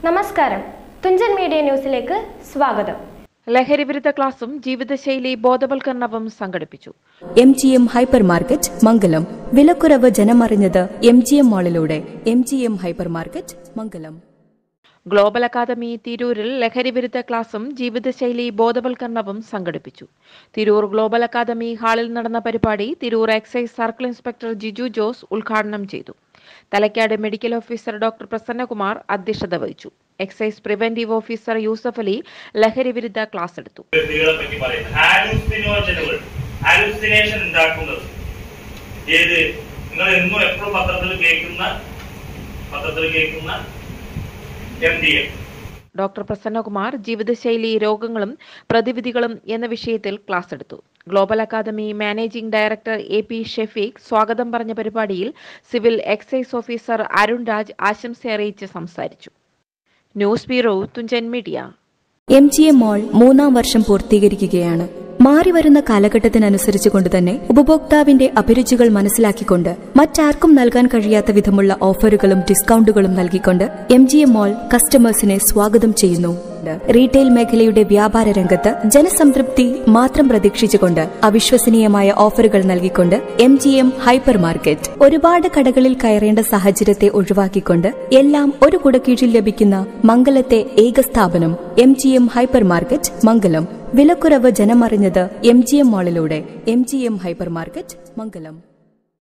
നമസ്കാരം തുഞ്ചൻ മീഡിയ ന്യൂസിലേക്ക് സ്വാഗതം ലഹരിവിരുദ്ധ ക്ലാസും ജീവിതശൈലി ബോധവൽക്കരണവും സംഘടിപ്പിച്ചു M G M hypermarket Mangalam വിലക്കുറവ് ജനമറിഞ്ഞത് എം ജി എം മാളിലൂടെ M G M hypermarket Mangalam global academy തിരൂരിൽ ലഹരിവിരുദ്ധ ക്ലാസും ജീവിതശൈലി ബോധവൽക്കരണവും സംഘടിപ്പിച്ചു തിരൂർ ഗ്ലോബൽ അക്കാദമി ഹാളിൽ നടന്ന പരിപാടി Tirur excise circle inspector Jiju Jose ഉദ്ഘാടനം ചെയ്തു Thalakkad medical officer doctor Prasannakumar അധ്യക്ഷത വഹിച്ചു excise preventive officer Yusuf Ali ലഹരിവിരുദ്ധ ക്ലാസ് എടുത്തു വ്യക്തികളെ പറ്റി പറയുന്നത് ഹാലൂസിനോജനുകൾ ഹാലൂസിനേഷൻ ഉണ്ടാക്കുന്നത് ഏത് നിങ്ങൾ എന്നും എപ്പോഴും പത്രത്തിൽ കേൾക്കുന്ന പത്രത്തിൽ കേൾക്കുന്ന M D M doctor Prasannakumar ജീവിതശൈലി രോഗങ്ങളും പ്രതിവിധികളും എന്ന വിഷയത്തിൽ ക്ലാസ് എടുത്തു global academy managing director A P Shefeeq സ്വാഗതം പറഞ്ഞ പരിപാടിയിൽ civil excise officer Arun Raj ആശംസ അറിയിച്ച് സംസാരിച്ചു news bureau Thunchan media M G M mall മൂന്നാം വർഷം പൂർത്തീകരിക്കുകയാണ് മാറിവരുന്ന കാലഘട്ടത്തിനനുസരിച്ച് കൊണ്ടുതന്നെ ഉപഭോക്താവിന്റെ അഭിരുചികൾ മനസ്സിലാക്കിക്കൊണ്ട് മറ്റാർക്കും നൽകാൻ കഴിയാത്ത വിധമുള്ള ഓഫറുകളും ഡിസ്കൗണ്ടുകളും നൽകിക്കൊണ്ട് എം ജി എം മാൾ കസ്റ്റമേഴ്സിനെ സ്വാഗതം ചെയ്യുന്നു റീറ്റെയിൽ മേഖലയുടെ വ്യാപാര രംഗത്ത് ജനസംതൃപ്തി മാത്രം പ്രതീക്ഷിച്ചുകൊണ്ട് അവിശ്വസനീയമായ ഓഫറുകൾ നൽകിക്കൊണ്ട് M G M hypermarket ഒരുപാട് കടകളിൽ കയറേണ്ട സാഹചര്യത്തെ ഒഴിവാക്കിക്കൊണ്ട് എല്ലാം ഒരു കുടക്കീഴിൽ ലഭിക്കുന്ന മംഗലത്തെ ഏക സ്ഥാപനം M G M hypermarket Mangalam വിലക്കുറവ് ജനമറിഞ്ഞത് എം ജി എം മാളിലൂടെ M G M hypermarket മംഗലം